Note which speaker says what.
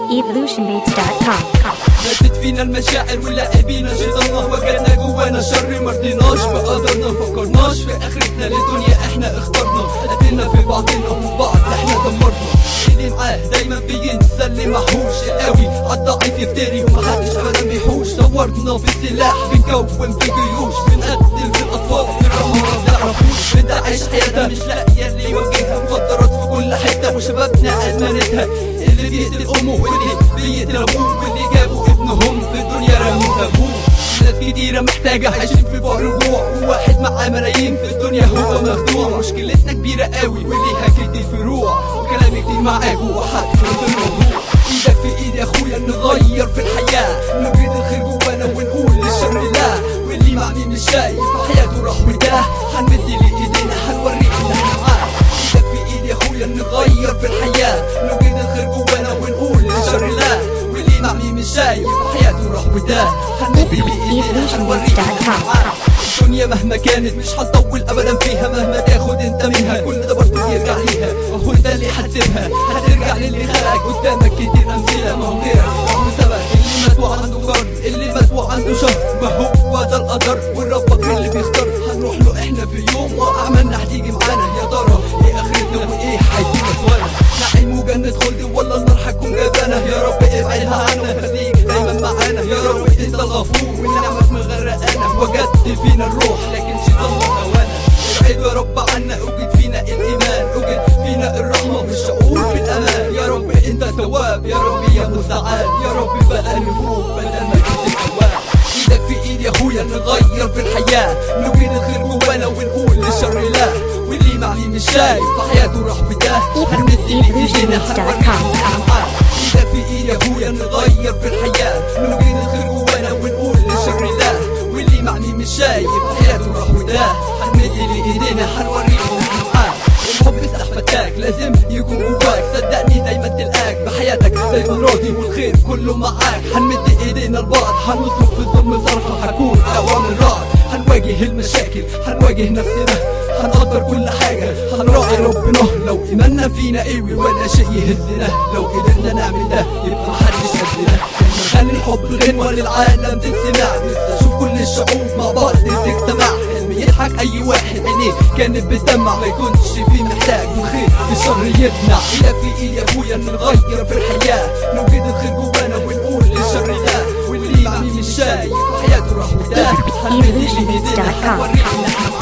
Speaker 1: evolutionbaits.com.
Speaker 2: ماتت فينا المشاعر واللاعبين شيطاننا وجدنا جوانا شر مرضيناش بقدرنا مفكرناش في اخرتنا للدنيا احنا اخترنا قتلنا في بعضنا وفي بعض احنا دمرنا اللي معاه دايما بينسى اللي محوش القوي عالضعيف يفتري ومحدش ابدا بيحوش دورنا في السلاح بنكون في جيوش بنقتل في الاطفال الرحمة ما بنعرفوش بنعيش حياتها مش لاقيه اللي يوجهها مخدرات في كل حته وشبابنا ادمنتها اللي بيقتل امه واللي بيقتل ابوه واللي جابوا ابنهم في الدنيا رموه في ابوه ناس كتيرة محتاجة عايشين في فقر وجوع وواحد معاه ملايين في الدنيا هو مخدوع مشكلتنا كبيرة قوي وليها كتير فروع وكلامي كتير معاكوا وحد في الموضوع ايدك في ايد يا اخويا نغير في الحياة نجرد الخير جوانا ونقول للشر لا واللي مع مين مش شايف حياته راح وده هنمد لايدينا هنوريه ان احنا معاه ايدك في ايد يا اخويا نغير في الحياة نجرد الخير جوانا ونقول للشر لا واللي مع مين مش شايف حياته راح وده هنمد لايدينا هنوريه ان احنا معاه الدنيا مهما كانت مش هنطول ابدا فيها مهما تاخد انت منها كل ده برضه يرجع ليها وهو انت اللي هتسيبها هترجع للي خلقك قدامك كتير امثله ما هو غيرك هو سبب اللي مات وعنده قرن اللي مات وعنده شهر ما هو ده القدر والربك اللي بيختار هنروح له احنا في يوم واعمالنا هتيجي معانا يا ترى ايه اخرتنا وايه هيجينا سوانا نعيم وجنة خلد ولا النار هتكون جبانة يا رب ابعدها عنا خليك دايما معانا يا رب انت الغفور ونعمك مغرقانا وجدت فينا الروح لكن شيطاننا خوانا ابعد يا رب عنا اوجد فينا الايمان اوجد فينا الرحمة والشعور بالامان يا رب انت تواب يا رب يا مستعان يا رب بقى نفوق بدل ما كنت الأواب ايدك في ايد يا اخويا نغير في الحياة نجرد الخير جوانا ونقول للشر لا واللي مع مين مش شايف حياته راح بداه هنمد ايدينا هنوريه معاه ايدك في ايد يا اخويا نغير في الحياة نجرد الخير جوانا ونقول للشر لا واللي مع مين مش شايف حياته راح بداه هنمد لايدينا هنوريه ان احنا معاه الحب سلاح فتاك لازم يكون جواك صدقني دايما تلقاك بحياتك دايما راضي والخير كله معاك هنمد ايدينا لبعض هنصرف في الظلم صرفة هنكون اقوى من رعد هنواجه المشاكل هنواجه نفسنا هنقدر كل حاجة هنراعي ربنا لو إيماننا فينا قوي ولا شيء يهزنا لو قدرنا نعمل ده يبقى محدش قدنا نخلي الحب غنوة للعالم تتسمع لسه شوف كل الشعوب مع بعض تجتمع حلم يضحك أي واحد عينيه كانت بتدمع ما يكونش فيه محتاج الخير الشر يمنع إيدك في إيد يا أخويا نغير في الحياة نوجد الخير جوانا ونقول للشر لا واللي مع مين مش شايف حياته راح وده هنمد ايدينا هنوريه إن احنا